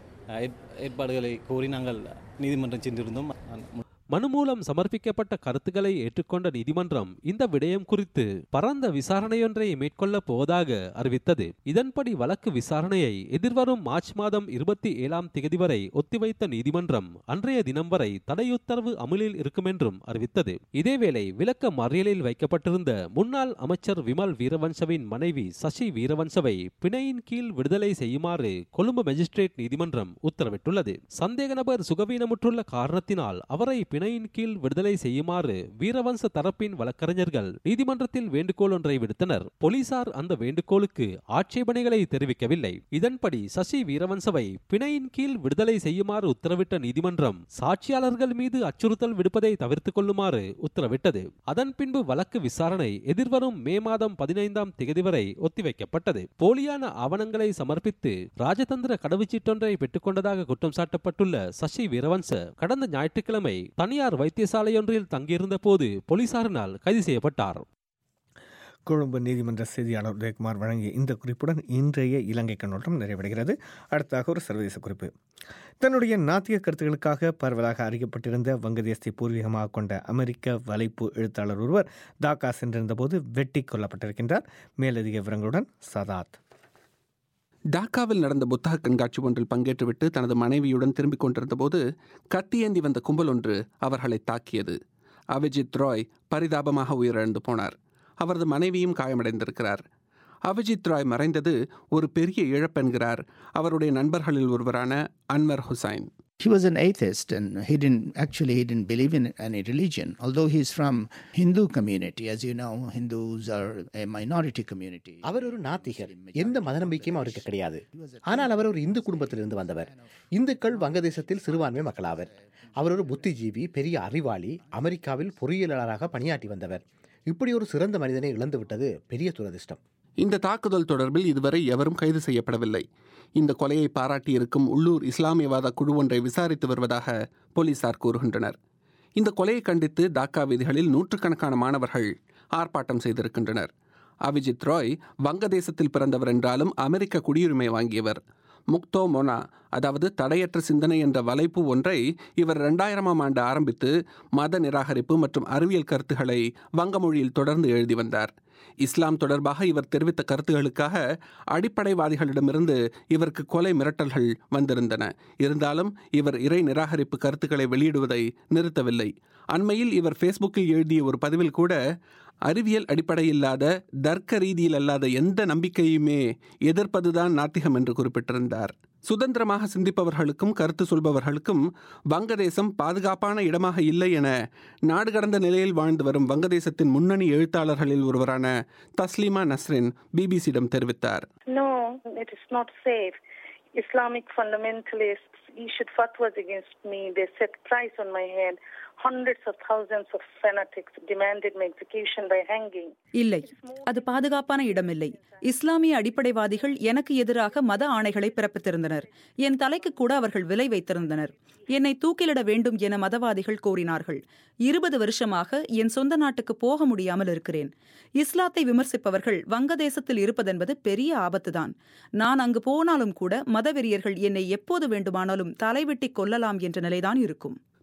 O: ஏற்பாடுகளை கோரி நாங்கள் நீதிமன்றம் சென்றிருந்தோம்
N: மனு மூலம் சமர்ப்பிக்கப்பட்ட கருத்துக்களை ஏற்றுக்கொண்ட நீதிமன்றம் இந்த விடயம் குறித்து பரந்த விசாரணையொன்றை மேற்கொள்ளப் போவதாக அறிவித்தது இதன்படி வழக்கு விசாரணையை எதிர்வரும் மார்ச் மாதம் இருபத்தி ஏழாம் தேதி வரை ஒத்திவைத்த நீதிமன்றம் அன்றைய தினம் வரை தடையுத்தரவு அமலில் இருக்கும் என்றும் அறிவித்தது இதேவேளை விளக்க மறியலில் வைக்கப்பட்டிருந்த முன்னாள் அமைச்சர் விமல் வீரவன்சவின் மனைவி சசி வீரவன்சவை பிணையின் கீழ் விடுதலை செய்யுமாறு கொழும்பு மேஜிஸ்ட்ரேட் நீதிமன்றம் உத்தரவிட்டுள்ளது சந்தேக நபர் சுகவீனமுற்றுள்ள காரணத்தினால் அவரை பிணையின் கீழ் விடுதலை செய்யுமாறு வீரவன்ச தரப்பின் வழக்கறிஞர்கள் நீதிமன்றத்தில் வேண்டுகோள் ஒன்றை விடுத்தனர் போலீசார் அந்த வேண்டுகோளுக்கு ஆட்சேபனைகளை தெரிவிக்கவில்லை இதன்படி சசி வீரவன்சவை பிணையின் கீழ் விடுதலை செய்யுமாறு உத்தரவிட்ட நீதிமன்றம் சாட்சியாளர்கள் மீது அச்சுறுத்தல் விடுப்பதை தவிர்த்துக் கொள்ளுமாறு உத்தரவிட்டது அதன் பின்பு வழக்கு விசாரணை எதிர்வரும் மே மாதம் பதினைந்தாம் தேதி வரை ஒத்திவைக்கப்பட்டது போலியான ஆவணங்களை சமர்ப்பித்து ராஜதந்திர கடவுச்சீட்டொன்றை பெற்றுக்கொண்டதாக குற்றம் சாட்டப்பட்டுள்ள சசி வீரவன்ச கடந்த ஞாயிற்றுக்கிழமை தனியார் வைத்தியசாலையொன்றில் தங்கியிருந்த போது போலீசாரினால் கைது செய்யப்பட்டார்
A: கொழும்பு நீதிமன்ற செய்தியாளர் உதயகுமார் வழங்கிய இந்த குறிப்புடன் இன்றைய இலங்கை கண்ணோட்டம் நிறைவடைகிறது அடுத்தாக ஒரு சர்வதேச குறிப்பு தன்னுடைய நாத்திய கருத்துக்களுக்காக பரவலாக அறியப்பட்டிருந்த வங்கதேசத்தை பூர்வீகமாக கொண்ட அமெரிக்க வலைப்பு எழுத்தாளர் ஒருவர் தாக்கா சென்றிருந்தபோது வெட்டி கொல்லப்பட்டிருக்கின்றார் மேலதிக விவரங்களுடன் சதாத்
J: டாக்காவில் நடந்த புத்தக கண்காட்சி ஒன்றில் பங்கேற்றுவிட்டு தனது மனைவியுடன் திரும்பிக் கொண்டிருந்தபோது கத்தியேந்தி வந்த கும்பல் ஒன்று அவர்களை தாக்கியது அவிஜித் ராய் பரிதாபமாக உயிரிழந்து போனார் அவரது மனைவியும் காயமடைந்திருக்கிறார் அவிஜித் ராய் மறைந்தது ஒரு பெரிய இழப்பென்கிறார் அவருடைய நண்பர்களில் ஒருவரான Anwar Hussain
P: He was an atheist and he didn't actually he didn't believe in any religion. Although he's from Hindu community, as you know, Hindus are a minority community.
Q: அவர் ஒரு நாத்திகர் எந்த மத நம்பிக்கையும் அவருக்கு கிடையாது ஆனால் அவர் ஒரு இந்து குடும்பத்திலிருந்து வந்தவர் இந்துக்கள் வங்கதேசத்தில் சிறுபான்மை மக்களாவர் அவர் ஒரு புத்திஜீவி பெரிய அறிவாளி அமெரிக்காவில் பொறியியலாளராக பணியாற்றி வந்தவர் இப்படி ஒரு சிறந்த மனிதனை இழந்து விட்டது பெரிய துரதிர்ஷ்டம்
J: இந்த தாக்குதல் தொடர்பில் இதுவரை எவரும் கைது செய்யப்படவில்லை இந்த கொலையை பாராட்டியிருக்கும் உள்ளூர் இஸ்லாமியவாத குழு ஒன்றை விசாரித்து வருவதாக போலீசார் கூறுகின்றனர் இந்த கொலையை கண்டித்து டாக்கா வீதிகளில் நூற்றுக்கணக்கான மாணவர்கள் ஆர்ப்பாட்டம் செய்திருக்கின்றனர் அவிஜித் ராய் வங்கதேசத்தில் பிறந்தவர் என்றாலும் அமெரிக்க குடியுரிமை வாங்கியவர் முக்தோ மொனா அதாவது தடையற்ற சிந்தனை என்ற வலைப்பு ஒன்றை இவர் இரண்டாயிரமாம் ஆண்டு ஆரம்பித்து மத நிராகரிப்பு மற்றும் அறிவியல் கருத்துக்களை வங்க மொழியில் தொடர்ந்து எழுதி வந்தார் இஸ்லாம் தொடர்பாக இவர் தெரிவித்த கருத்துகளுக்காக அடிப்படைவாதிகளிடமிருந்து இவருக்கு கொலை மிரட்டல்கள் வந்திருந்தன இருந்தாலும் இவர் இறை நிராகரிப்பு கருத்துக்களை வெளியிடுவதை நிறுத்தவில்லை அண்மையில் இவர் ஃபேஸ்புக்கில் எழுதிய ஒரு பதிவில் கூட அறிவியல் அடிப்படையில்லாத தர்க்க ரீதியில் அல்லாத எந்த நம்பிக்கையுமே எதிர்ப்பதுதான் நாத்திகம் என்று குறிப்பிட்டிருந்தார் சுதந்திரமாக சிந்திப்பவர்களுக்கும் கருத்து சொல்பவர்களுக்கும் வங்கதேசம் பாதுகாப்பான இடமாக இல்லை என நாடு கடந்த நிலையில் வாழ்ந்து வரும் வங்கதேசத்தின் முன்னணி எழுத்தாளர்களில் ஒருவரான தஸ்லீமா நஸ்ரின் பிபிசியிடம் தெரிவித்தார்
R: No, it is not safe. Islamic fundamentalists issued fatwas against me. They set price on my head. Hundreds of thousands of fanatics demanded my execution by hanging.
D: இல்லை அது பாதுகாப்பான இடமில்லை இஸ்லாமிய அடிப்படைவாதிகள் எனக்கு எதிராக மத ஆணைகளை பிறப்பித்திருந்தனர் என் தலைக்கு கூட அவர்கள் விலை வைத்திருந்தனர் என்னை தூக்கிலிட வேண்டும் என மதவாதிகள் கோரினார்கள் இருபது வருஷமாக என் சொந்த நாட்டுக்கு போக முடியாமல் இருக்கிறேன் இஸ்லாத்தை விமர்சிப்பவர்கள் வங்கதேசத்தில் இருப்பதென்பது பெரிய ஆபத்துதான் நான் அங்கு போனாலும் கூட மதவெறியர்கள் என்னை எப்போது வேண்டுமானாலும் தலைவெட்டி கொல்லலாம் என்ற நிலைதான் இருக்கும்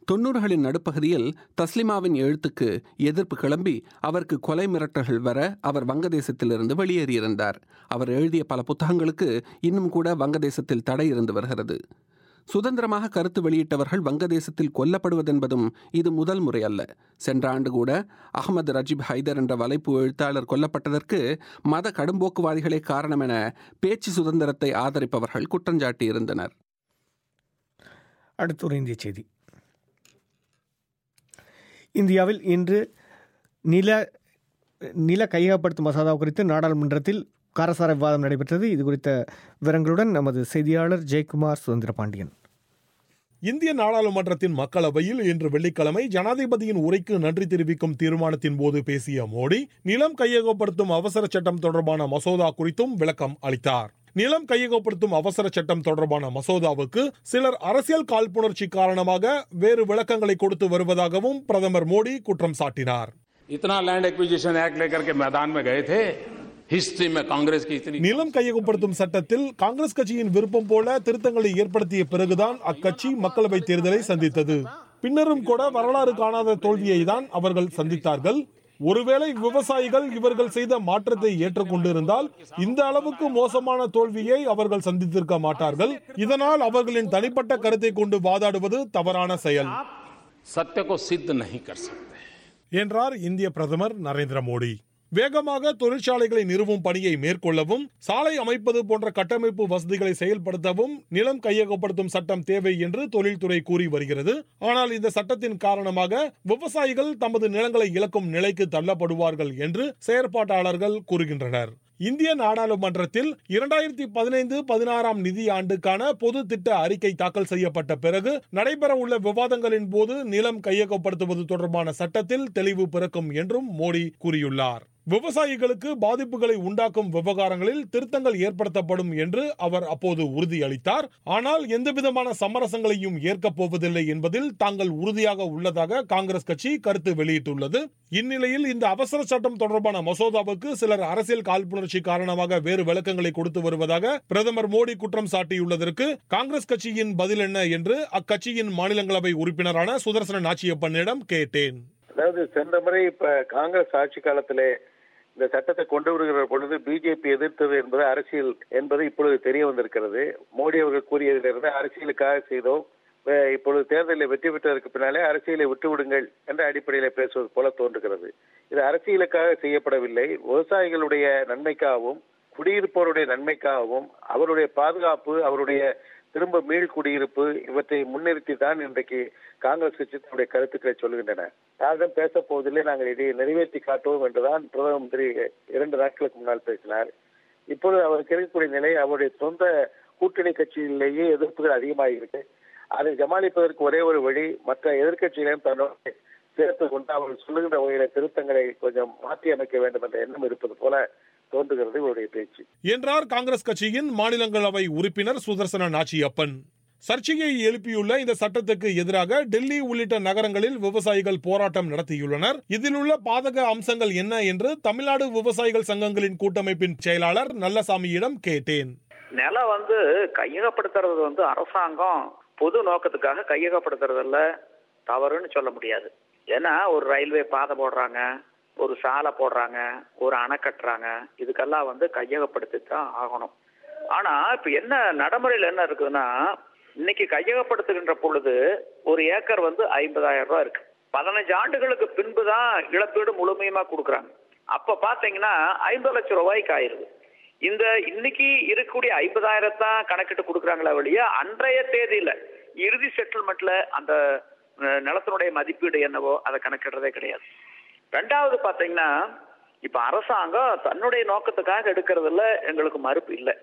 J: தொன்னூறுகளின் நடுப்பகுதியில் தஸ்லிமாவின் எழுத்துக்கு எதிர்ப்பு கிளம்பி அவருக்கு கொலை மிரட்டல்கள் வர அவர் வங்கதேசத்திலிருந்து வெளியேறியிருந்தார் அவர் எழுதிய பல புத்தகங்களுக்கு இன்னும் கூட வங்கதேசத்தில் தடை இருந்து வருகிறது சுதந்திரமாக கருத்து வெளியிட்டவர்கள் வங்கதேசத்தில் கொல்லப்படுவதென்பதும் இது முதல் முறை அல்ல சென்ற ஆண்டு கூட அகமது ரஜீப் ஹைதர் என்ற வலைப்பு எழுத்தாளர் கொல்லப்பட்டதற்கு மத கடும்போக்குவாதிகளே காரணம் என பேச்சு சுதந்திரத்தை ஆதரிப்பவர்கள் குற்றஞ்சாட்டியிருந்தனர்
A: அடுத்து ஒரு இந்திய செய்தி இந்தியாவில் இன்று நில நில கையகப்படுத்தும் மசோதா குறித்து நாடாளுமன்றத்தில் காரசார விவாதம் நடைபெற்றது இது குறித்த விவரங்களுடன் நமது செய்தியாளர் ஜெயக்குமார் சுதந்திர பாண்டியன்
S: இந்திய நாடாளுமன்றத்தின் மக்களவையில் இன்று வெள்ளிக்கிழமை ஜனாதிபதியின் உரைக்கு நன்றி தெரிவிக்கும் தீர்மானத்தின் போது பேசிய மோடி நிலம் கையகப்படுத்தும் அவசர சட்டம் தொடர்பான மசோதா குறித்தும் விளக்கம் அளித்தார் நிலம் கையகப்படுத்தும் அவசர சட்டம் தொடர்பான மசோதாவுக்கு சிலர் அரசியல் காழ்ப்புணர்ச்சி காரணமாக வேறு விளக்கங்களை கொடுத்து வருவதாகவும் பிரதமர் மோடி குற்றம் சாட்டினார்
C: इतना लैंड एक्विजिशन एक्ट लेकर के मैदान में गए थे हिस्ट्री में कांग्रेस की इतनी
S: நிலம் கையகப்படுத்தும் சட்டத்தில் காங்கிரஸ் கட்சியின் விருப்பம் போல திருத்தங்களை ஏற்படுத்திய பிறகுதான் அக்கட்சி மக்களவை தேர்தலை சந்தித்தது பின்னரும் கூட வரலாறு காணாத தோல்வியை தான் அவர்கள் சந்தித்தார்கள் ஒருவேளை விவசாயிகள் இவர்கள் செய்த மாற்றத்தை ஏற்றுக்கொண்டிருந்தால் இந்த அளவுக்கு மோசமான தோல்வியை அவர்கள் சந்தித்திருக்க மாட்டார்கள் இதனால் அவர்களின் தனிப்பட்ட கருத்தை கொண்டு வாதாடுவது தவறான செயல்
C: सत्य को सिद्ध नहीं कर सकते
S: என்றார் இந்திய பிரதமர் நரேந்திர மோடி வேகமாக தொழிற்சாலைகளை நிறுவும் பணியை மேற்கொள்ளவும் சாலை அமைப்பது போன்ற கட்டமைப்பு வசதிகளை செயல்படுத்தவும் நிலம் கையகப்படுத்தும் சட்டம் தேவை என்று தொழில்துறை கூறி வருகிறது ஆனால் இந்த சட்டத்தின் காரணமாக விவசாயிகள் தமது நிலங்களை இழக்கும் நிலைக்கு தள்ளப்படுவார்கள் என்று செயற்பாட்டாளர்கள் கூறுகின்றனர் இந்திய நாடாளுமன்றத்தில் இரண்டாயிரத்தி பதினைந்து பதினாறாம் நிதி ஆண்டுக்கான பொது திட்ட அறிக்கை தாக்கல் செய்யப்பட்ட பிறகு நடைபெற உள்ள விவாதங்களின் போது நிலம் கையகப்படுத்துவது தொடர்பான சட்டத்தில் தெளிவு பிறக்கும் என்றும் மோடி கூறியுள்ளார் விவசாயிகளுக்கு பாதிப்புகளை உண்டாக்கும் விவகாரங்களில் திருத்தங்கள் ஏற்படுத்தப்படும் என்று அவர் அப்போது உறுதியளித்தார் ஆனால் எந்தவிதமான சமரசங்களையும் ஏற்கப் போவதில்லை என்பதில் தாங்கள் உறுதியாக உள்ளதாக காங்கிரஸ் கட்சி கருத்து வெளியிட்டுள்ளது இந்நிலையில் இந்த அவசர சட்டம் தொடர்பான மசோதாவுக்கு சிலர் அரசியல் காழ்ப்புணர்ச்சி காரணமாக வேறு விளக்கங்களை கொடுத்து வருவதாக பிரதமர் மோடி குற்றம் சாட்டியுள்ளதற்கு காங்கிரஸ் கட்சியின் பதில் என்ன என்று அக்கட்சியின் மாநிலங்களவை உறுப்பினரான சுதர்சன நாச்சியப்பனிடம் கேட்டேன்
T: அதாவது சென்ற முறை இப்ப காங்கிரஸ் ஆட்சி காலத்திலே இந்த சட்டத்தை கொண்டு வருகிற பொழுது பிஜேபி எதிர்த்தது என்பது அரசியல் என்பது இப்பொழுது தெரிய வந்திருக்கிறது மோடி அவர்கள் கூறியதிலிருந்து அரசியலுக்காக செய்தோம் வே- இப்பொழுது தேர்தலில் வெற்றி பெற்றதற்கு பின்னாலே அரசியலை விட்டுவிடுங்கள் என்ற அடிப்படையில் பேசுவது போல தோன்றுகிறது இது அரசியலுக்காக செய்யப்படவில்லை விவசாயிகளுடைய நன்மைக்காகவும் குடியிருப்பவருடைய நன்மைக்காகவும் அவருடைய பாதுகாப்பு அவருடைய திரும்ப மீள் குடியிருப்பு இவற்றை முன்னிறுத்தி தான் இன்றைக்கு காங்கிரஸ் கட்சி தன்னுடைய கருத்துக்களை சொல்கின்றன யாரிடம் பேச போவதில்லை நாங்கள் இதை நிறைவேற்றி காட்டுவோம் என்றுதான் பிரதம மந்திரி இரண்டு நாட்களுக்கு முன்னால் பேசினார் இப்பொழுது அவருக்கு இருக்கக்கூடிய நிலை அவருடைய சொந்த கூட்டணி கட்சியிலேயே எதிர்ப்புகள் அதிகமாக இருக்கு அதை சமாளிப்பதற்கு ஒரே ஒரு வழி மற்ற எதிர்க்கட்சிகளையும் தன்னோடு சேர்த்து கொண்டு அவர்கள் சொல்லுகின்ற வகையில திருத்தங்களை கொஞ்சம் மாற்றி அமைக்க வேண்டும் என்ற எண்ணம் இருப்பது போல தோன்றுகிறது இவருடைய பேச்சு
S: என்றார் காங்கிரஸ் கட்சியின் மாநிலங்களவை உறுப்பினர் சுதர்சன நாச்சியப்பன் சர்ச்சையை எழுப்பியுள்ள இந்த சட்டத்துக்கு எதிராக டெல்லி உள்ளிட்ட நகரங்களில் விவசாயிகள் போராட்டம் நடத்தியுள்ளனர் இதில் உள்ள பாதக அம்சங்கள் என்ன என்று தமிழ்நாடு விவசாயிகள் சங்கங்களின் கூட்டமைப்பின் செயலாளர் நல்லசாமியிடம் கேட்டேன்
U: நிலம் வந்து கையகப்படுத்துறது வந்து அரசாங்கம் பொது நோக்கத்துக்காக கையகப்படுத்துறதில்ல தவறுன்னு சொல்ல முடியாது ஏன்னா ஒரு ரயில்வே பாதை போடுறாங்க ஒரு சாலை போடுறாங்க ஒரு அணை கட்டுறாங்க இதுக்கெல்லாம் வந்து கையகப்படுத்தி தான் ஆகணும் ஆனா இப்ப என்ன நடைமுறையில் என்ன இருக்குதுன்னா இன்னைக்கு கையகப்படுத்துகின்ற பொழுது ஒரு ஏக்கர் வந்து ஐம்பதாயிரம் ரூபாய் இருக்கு பதினஞ்சு ஆண்டுகளுக்கு பின்பு தான் இழப்பீடு முழுமையுமா கொடுக்குறாங்க அப்ப பாத்தீங்கன்னா ஐம்பது லட்சம் ரூபாய்க்கு ஆயிருது இந்த இன்னைக்கு இருக்கக்கூடிய ஐம்பதாயிரத்தான் கணக்கிட்டு கொடுக்குறாங்களே வழிய அன்றைய தேதியில இறுதி செட்டில்மெண்ட்ல அந்த அஹ், நிலத்தினுடைய மதிப்பீடு என்னவோ அதை கணக்கிடுறதே கிடையாது ரெண்டாவது பாத்தீங்கன்னா இப்ப அரசாங்கம் தன்னுடைய நோக்கத்துக்காக எடுக்கிறதுல எங்களுக்கு மறுப்பு இல்லை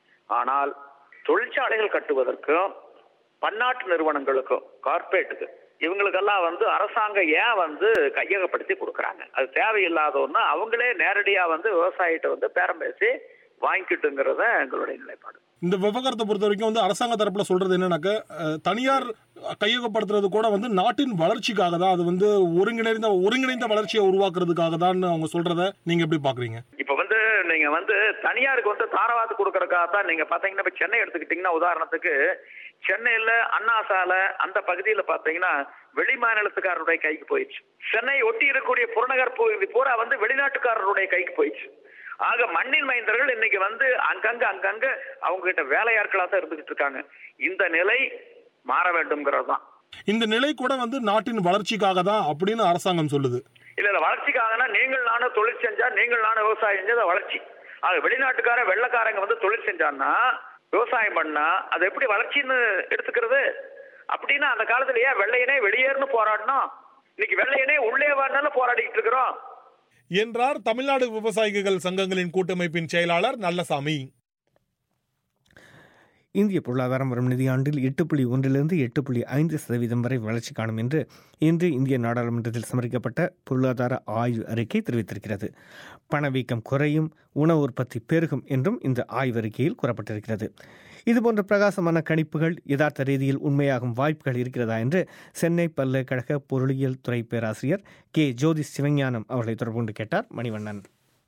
U: ஆனால் தொழிற்சாலைகள் கட்டுவதற்கும் பன்னாட்டு நிறுவனங்களுக்கும் கார்ப்பரேட்டுக்கு இவங்களுக்கெல்லாம் வந்து அரசாங்கம் ஏன் வந்து கையகப்படுத்தி கொடுக்குறாங்க அது தேவையில்லாத ஒன்று அவங்களே நேரடியா வந்து விவசாயிகிட்ட வந்து பேரம் பேசி வாங்கிக்கிட்டுங்கிறத எங்களுடைய நிலைப்பாடு
S: இந்த விவகாரத்தை பொறுத்த வரைக்கும் வந்து அரசாங்க தரப்புல சொல்றது என்னன்னாக்க அஹ், தனியார் கையகப்படுத்துறது கூட வந்து நாட்டின் வளர்ச்சிக்காக தான் அது வந்து ஒருங்கிணைந்த ஒருங்கிணைந்த வளர்ச்சியை உருவாக்குறதுக்காக தான் அவங்க சொல்றத நீங்க எப்படி பாக்குறீங்க
U: இப்ப வந்து நீங்க வந்து தனியாருக்கு வந்து தாரவாத்து கொடுக்கறதுக்காக தான் நீங்க பாத்தீங்கன்னா இப்ப சென்னை எடுத்துக்கிட்டீங்கன்னா உதாரணத்துக்கு சென்னையில அண்ணா சாலை அந்த பகுதியில பாத்தீங்கன்னா வெளி மாநிலத்துக்காரருடைய கைக்கு போயிடுச்சு சென்னை ஒட்டி இருக்கக்கூடிய புறநகர் பகுதி பூரா வந்து வெளிநாட்டுக்காரருடைய கைக்கு போயிடுச்சு ஆக மண்ணின் மைந்தர்கள் இன்னைக்கு வந்து அங்கங்க அங்கங்க அவங்க கிட்ட வேலையாட்களா தான் இருந்துகிட்டு இருக்காங்க இந்த நிலை மாற வேண்டும்ங்கிறது தான்
S: இந்த நிலை கூட வந்து நாட்டின் வளர்ச்சிக்காக தான் அப்படின்னு அரசாங்கம் சொல்லுது
U: இல்ல இல்ல வளர்ச்சிக்காகனா நீங்கள் நானும் தொழில் செஞ்சா நீங்கள் நானும் விவசாயம் செஞ்சா அது வளர்ச்சி ஆக வெளிநாட்டுக்கார வெள்ளக்காரங்க வந்து தொழில் செஞ்சான்னா விவசாயம் பண்ணா அது எப்படி வளர்ச்சின்னு எடுத்துக்கிறது அப்படின்னா அந்த காலத்துல ஏன் வெள்ளையனே வெளியேறுன்னு போராடணும் இன்னைக்கு வெள்ளையனே உள்ளே வரணும்னு போராடிட்டு இருக்கிறோம்
S: என்றார் தமிழ்நாடு விவசாயிகள் சங்கங்களின் கூட்டமைப்பின் செயலாளர் நல்லசாமி
A: இந்திய பொருளாதாரம் வரும் நிதியாண்டில் எட்டு புள்ளி ஒன்றிலிருந்து எட்டு புள்ளி ஐந்து சதவீதம் வரை வளர்ச்சி காணும் என்று இன்று இந்திய நாடாளுமன்றத்தில் சமர்ப்பிக்கப்பட்ட பொருளாதார ஆய்வு அறிக்கை தெரிவித்திருக்கிறது பணவீக்கம் குறையும் உணவு உற்பத்தி பெருகும் என்றும் இந்த ஆய்வறிக்கையில் கூறப்பட்டிருக்கிறது இதுபோன்ற பிரகாசமான கணிப்புகள் யதார்த்த ரீதியில் உண்மையாகும் வாய்ப்புகள் இருக்கிறதா என்று சென்னை பல்கலைக்கழக பொருளியல் துறை பேராசிரியர் கே ஜோதி சிவஞானம் அவர்களை தொடர்பு கொண்டு கேட்டார் மணிவண்ணன்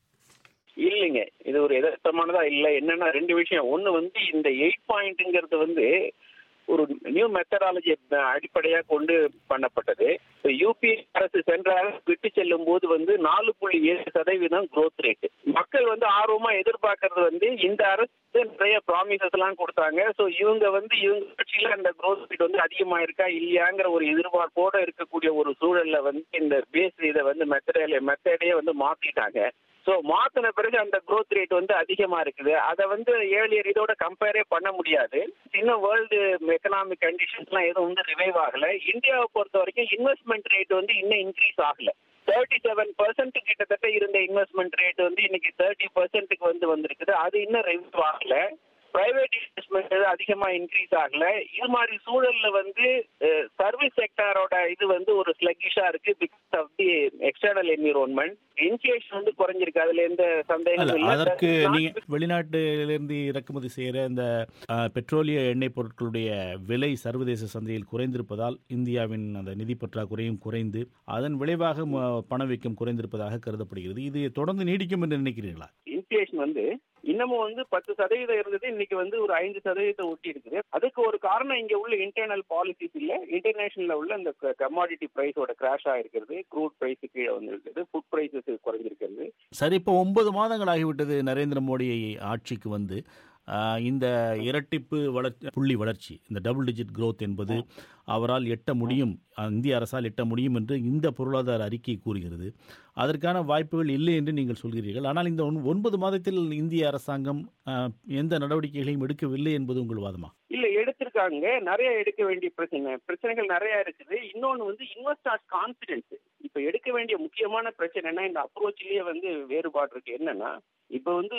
E: இல்லைங்க இது ஒரு எதார்த்தமானதா இல்ல என்னன்னா ரெண்டு விஷயம் ஒண்ணு வந்து இந்த எயிட் பாயிண்ட்ங்கிறது வந்து ஒரு நியூ மெத்தடாலஜி அடிப்படையா கொண்டு பண்ணப்பட்டது யூபி அரசு சென்ற அரசு விட்டு செல்லும் போது வந்து நாலு புள்ளி ஏழு சதவீதம் growth ரேட் மக்கள் வந்து ஆர்வமா எதிர்பார்க்கறது வந்து இந்த அரசு நிறைய ப்ராமிசஸ் எல்லாம் கொடுத்தாங்க சோ இவங்க வந்து இவங்க கட்சியில அந்த growth ரேட் வந்து அதிகமா இருக்கா இல்லையாங்கிற ஒரு எதிர்பார்ப்போட இருக்கக்கூடிய ஒரு சூழல்ல வந்து இந்த பேஸ் இதை வந்து மெத்தடே மெத்தடையே வந்து மாத்திட்டாங்க சோ மாத்தின பிறகு அந்த growth ரேட் வந்து அதிகமா இருக்குது அதை வந்து ஏழியர் இதோட கம்பேரே பண்ண முடியாது இன்னும் வேர்ல்டு எக்கனாமிக் கண்டிஷன்ஸ் எல்லாம் எதுவும் வந்து ரிவைவ் ஆகல இந்தியாவை பொறுத்த வரைக்கும் இன்வெஸ்ட்மெண்ட் ரேட் வந்து இன்னும் இன்க்ரீஸ் ஆகல தேர்ட்டி செவன் பர்சன்ட் கிட்டத்தட்ட இருந்த இன்வெஸ்ட்மெண்ட் ரேட் வந்து இன்னைக்கு தேர்ட்டி பர்சன்ட்டுக்கு வந்து வந்திருக்குது அது இன்னும் ரிவைவ் ஆகல பிரைவேட் இன்வெஸ்ட்மெண்ட் அதிகமா இன்க்ரீஸ் ஆகல இது மாதிரி சூழல்ல வந்து சர்வீஸ் செக்டாரோட இது வந்து ஒரு ஸ்லக்கிஷா இருக்கு because of the external environment inflation வந்து குறைஞ்சிருக்கு அதுல எந்த சந்தேகமும்
V: அல்ல
E: இல்லை
V: அதற்கு நீங்க வெளிநாட்டிலிருந்து இறக்குமதி செய்கிற இந்த அஹ், பெட்ரோலிய எண்ணெய் பொருட்களுடைய விலை சர்வதேச சந்தையில் குறைந்திருப்பதால் இந்தியாவின் அந்த நிதி பற்றாக்குறையும் குறைந்து அதன் விளைவாக ம- பணவீக்கம் குறைந்திருப்பதாக கருதப்படுகிறது இது தொடர்ந்து நீடிக்கும் என்று நினைக்கிறீர்களா
E: இன்ஃபிளேஷன் வந்து இன்னமும் வந்து பத்து சதவீதம் இருந்தது இன்னைக்கு வந்து ஒரு ஐந்து சதவீதத்தை ஒட்டி இருக்குது அதுக்கு ஒரு காரணம் இங்க உள்ள இன்டர்னல் பாலிசிஸ் இல்ல இன்டர்நேஷனல்ல உள்ள இந்த கமாடிட்டி பிரைஸோட கிராஷ் ஆயிருக்கிறது க்ரூட் பிரைஸ் கீழே வந்திருக்கிறது ஃபுட் பிரைசஸ் குறைஞ்சிருக்கிறது
V: சரி இப்போ ஒன்பது மாதங்கள் ஆகிவிட்டது நரேந்திர மோடி ஆட்சிக்கு வந்து ஆஹ், இந்த இரட்டிப்பு வளர்ச்சி புள்ளி வளர்ச்சி இந்த டபுள் டிஜிட் growth என்பது அவரால் எட்ட முடியும் அஹ், இந்திய அரசால் எட்ட முடியும் என்று இந்த பொருளாதார அறிக்கை கூறுகிறது அதற்கான வாய்ப்புகள் இல்லை என்று நீங்கள் சொல்கிறீர்கள் ஆனால் இந்த ஒன்- ஒன்பது மாதத்தில் இந்திய அரசாங்கம் ஆஹ், எந்த நடவடிக்கைகளையும் எடுக்கவில்லை என்பது உங்கள் வாதமா
E: இல்ல எடுத்திருக்காங்க நிறைய எடுக்க வேண்டிய பிரச்சனை பிரச்சனைகள் நிறைய இருக்குது இன்னொன்னு வந்து இன்வெஸ்டர்ஸ் கான்பிடன்ஸ் இப்ப எடுக்க வேண்டிய முக்கியமான பிரச்சனைனா இந்த அப்ரோச்லயே வந்து வேறுபாடு இருக்கு என்னன்னா இப்ப வந்து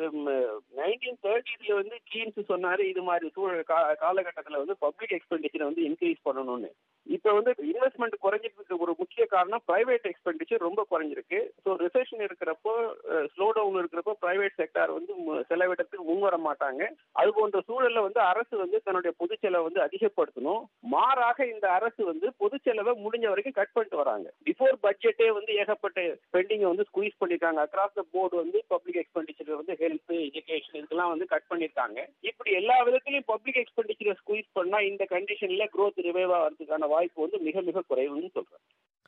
E: நைன்டீன் தேர்ட்டிஸ்ல வந்து கீன்ஸ் சொன்னாரு இது மாதிரி சூழல் கா- காலகட்டத்துல வந்து பப்ளிக் எக்ஸ்பெண்டிச்சர் வந்து இன்க்ரீஸ் பண்ணணும்னு இப்ப வந்து இன்வெஸ்ட்மெண்ட் குறைஞ்சிருக்கு ஒரு முக்கிய காரணம் பிரைவேட் எக்ஸ்பெண்டிச்சர் ரொம்ப குறைஞ்சிருக்கு ஸோ ரிசெஷன் இருக்கிறப்போ ஸ்லோ டவுன் இருக்கிறப்போ பிரைவேட் செக்டார் வந்து மு- செலவிடத்துக்கு முன் வர மாட்டாங்க அது போன்ற சூழல்ல வந்து அரசு வந்து தன்னுடைய பொது செலவை வந்து அதிகப்படுத்தணும் மாறாக இந்த அரசு வந்து பொது செலவை முடிஞ்ச வரைக்கும் கட் பண்ணிட்டு வராங்க பிஃபோர் பட்ஜெட்டே வந்து ஏகப்பட்ட ஸ்பெண்டிங்கை வந்து ஸ்குவீஸ் பண்ணிருக்காங்க அக்ராஸ் த போர்டு வந்து பப்ளிக் எக்ஸ்பெண்டிச்சர் வந்து ஹெல்த் எஜுகேஷன் இதுக்கெல்லாம் வந்து கட் பண்ணிருக்காங்க இப்படி எல்லா விதத்திலையும் பப்ளிக் எக்ஸ்பெண்டிச்சரை ஸ்குவீஸ் பண்ணா இந்த கண்டிஷன்ல growth ரிவைவ் ஆகிறதுக்கான வாய்ப்பு வந்து மிக மிக குறைவுன்னு சொல்றேன்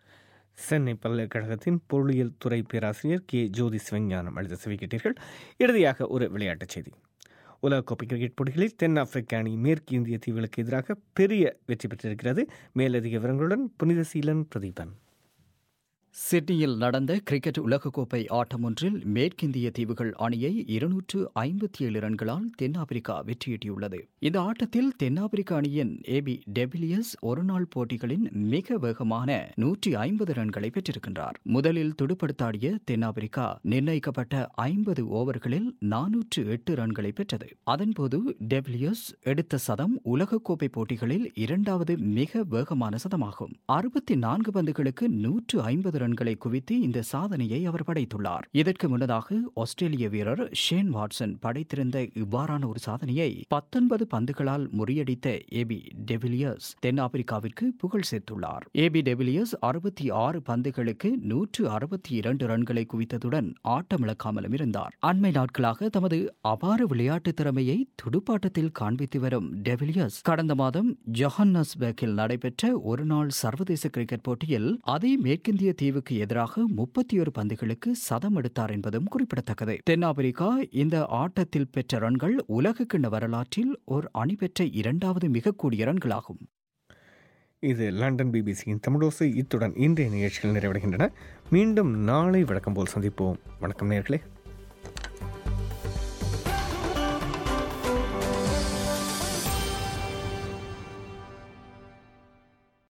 A: சென்னை பல்கலைக்கழகத்தின் பொருளியல் துறை பேராசிரியர் கே ஜோதி சிவஞானம் அளித்த செவிக்கிட்டீர்கள் இறுதியாக ஒரு விளையாட்டுச் செய்தி உலகக்கோப்பை கிரிக்கெட் போட்டிகளில் தென்னாப்பிரிக்க அணி மேற்கு இந்திய தீவுகளுக்கு எதிராக பெரிய வெற்றி பெற்றிருக்கிறது மேலதிக விவரங்களுடன் புனித சீலன் பிரதீபன்
W: சிட்னியில் நடந்த கிரிக்கெட் உலகக்கோப்பை ஆட்டம் ஒன்றில் மேற்கிந்திய தீவுகள் அணியை இருநூற்று ஐம்பத்தி ஏழு ரன்களால் தென்னாப்பிரிக்கா வெற்றியீட்டியுள்ளது இந்த ஆட்டத்தில் தென்னாப்பிரிக்க அணியின் ஏபி டெபிலியஸ் ஒருநாள் போட்டிகளின் மிக வேகமான நூற்றி ஐம்பது ரன்களை பெற்றிருக்கின்றார் முதலில் துடுப்படுத்தாடிய தென்னாப்பிரிக்கா நிர்ணயிக்கப்பட்ட ஐம்பது ஓவர்களில் நானூற்று எட்டு ரன்களை பெற்றது அதன்போது டெபிலியஸ் எடுத்த சதம் உலகக்கோப்பை போட்டிகளில் இரண்டாவது மிக வேகமான சதமாகும் அறுபத்தி நான்கு பந்துகளுக்கு நூற்று ஐம்பது ரன்களை குவித்து இந்த சாதனையை அவர் படைத்துள்ளார் இதற்கு முன்னதாக ஆஸ்திரேலிய வீரர் ஷேன் வாட்சன் படைத்திருந்த இவ்வாறான ஒரு சாதனையை பத்தொன்பது பந்துகளால் முறியடித்த ஏபி டெவிலியர்ஸ் தென்னாப்பிரிக்காவிற்கு புகழ் சேர்த்துள்ளார் ஏபி டெவிலியர்ஸ் அறுபத்தி ஆறு பந்துகளுக்கு நூற்று அறுபத்தி இரண்டு ரன்களை குவித்ததுடன் ஆட்டமிழக்காமலும் இருந்தார் அண்மை நாட்களாக தமது அபார விளையாட்டு திறமையை துடுப்பாட்டத்தில் காண்பித்து வரும் டெவிலியர்ஸ் கடந்த மாதம் ஜொஹன்னஸ்பர்கில் நடைபெற்ற ஒருநாள் சர்வதேச கிரிக்கெட் போட்டியில் அதே மேற்கிந்திய தீவுக்கு எதிராக முப்பத்தி ஒரு பந்துகளுக்கு சதம் எடுத்தார் என்பதும் குறிப்பிடத்தக்கது தென்னாப்பிரிக்கா இந்த ஆட்டத்தில் பெற்ற ரன்கள் உலக கிண்ண வரலாற்றில் ஒரு அணி பெற்ற இரண்டாவது மிக கூடிய ரன்களாகும்
A: இது லண்டன் பிபிசியின் தமிழோசை இத்துடன் இன்றைய நிகழ்ச்சிகள் நிறைவடைகின்றன மீண்டும் நாளை வழக்கம் போல் சந்திப்போம் வணக்கம் நேர்களே